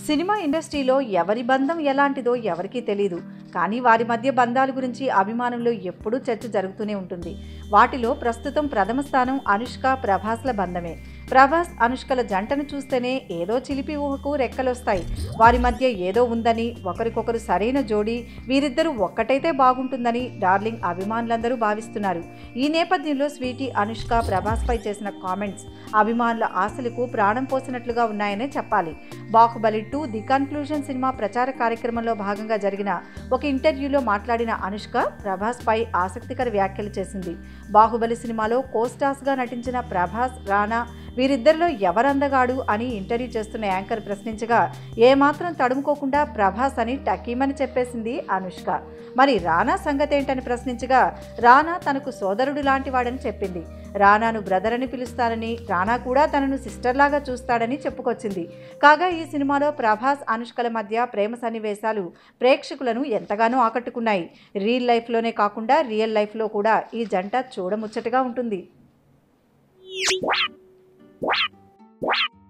cinema ఇండస్ట్రీలో ఎవరి బంధం ఎలాంటిదో ఎవరికీ తెలియదు కానీ వారి మధ్య బంధాల గురించి అభిమానుల్లో ఎప్పుడూ చర్చ జరుగుతూనే ఉంటుంది వాటిలో ప్రస్తుతం ప్రథమ స్థానం అనుష్క ప్రభాస్ల బంధమే ప్రభాస్ అనుష్కల జంటను చూస్తేనే ఏదో చిలిపి ఊహకు రెక్కలొస్తాయి వారి మధ్య ఏదో ఉందని ఒకరికొకరు సరైన జోడీ వీరిద్దరూ ఒక్కటైతే బాగుంటుందని డార్లింగ్ అభిమానులందరూ భావిస్తున్నారు ఈ నేపథ్యంలో స్వీటీ అనుష్క ప్రభాస్పై చేసిన కామెంట్స్ అభిమానుల ఆశలకు ప్రాణం పోసినట్లుగా ఉన్నాయనే చెప్పాలి బాహుబలి టూ ది కన్క్లూజన్ సినిమా ప్రచార కార్యక్రమంలో భాగంగా జరిగిన ఒక ఇంటర్వ్యూలో మాట్లాడిన అనుష్క ప్రభాస్పై ఆసక్తికర వ్యాఖ్యలు చేసింది బాహుబలి సినిమాలో కోస్టాస్గా నటించిన ప్రభాస్ రానా వీరిద్దరిలో ఎవరందగాడు అని ఇంటర్వ్యూ చేస్తున్న యాంకర్ ప్రశ్నించగా ఏమాత్రం తడుముకోకుండా ప్రభాస్ అని టకీమని చెప్పేసింది అనుష్క మరి రానా సంగతి ఏంటని ప్రశ్నించగా రానా తనకు సోదరుడు లాంటి వాడని చెప్పింది రానాను బ్రదర్ అని పిలుస్తానని రానా కూడా తనను సిస్టర్ లాగా చూస్తాడని చెప్పుకొచ్చింది కాగా ఈ సినిమాలో ప్రభాస్ అనుష్కల మధ్య ప్రేమ సన్నివేశాలు ప్రేక్షకులను ఎంతగానో ఆకట్టుకున్నాయి రియల్ లైఫ్లోనే కాకుండా రియల్ లైఫ్లో కూడా ఈ జంట చూడముచ్చటగా ఉంటుంది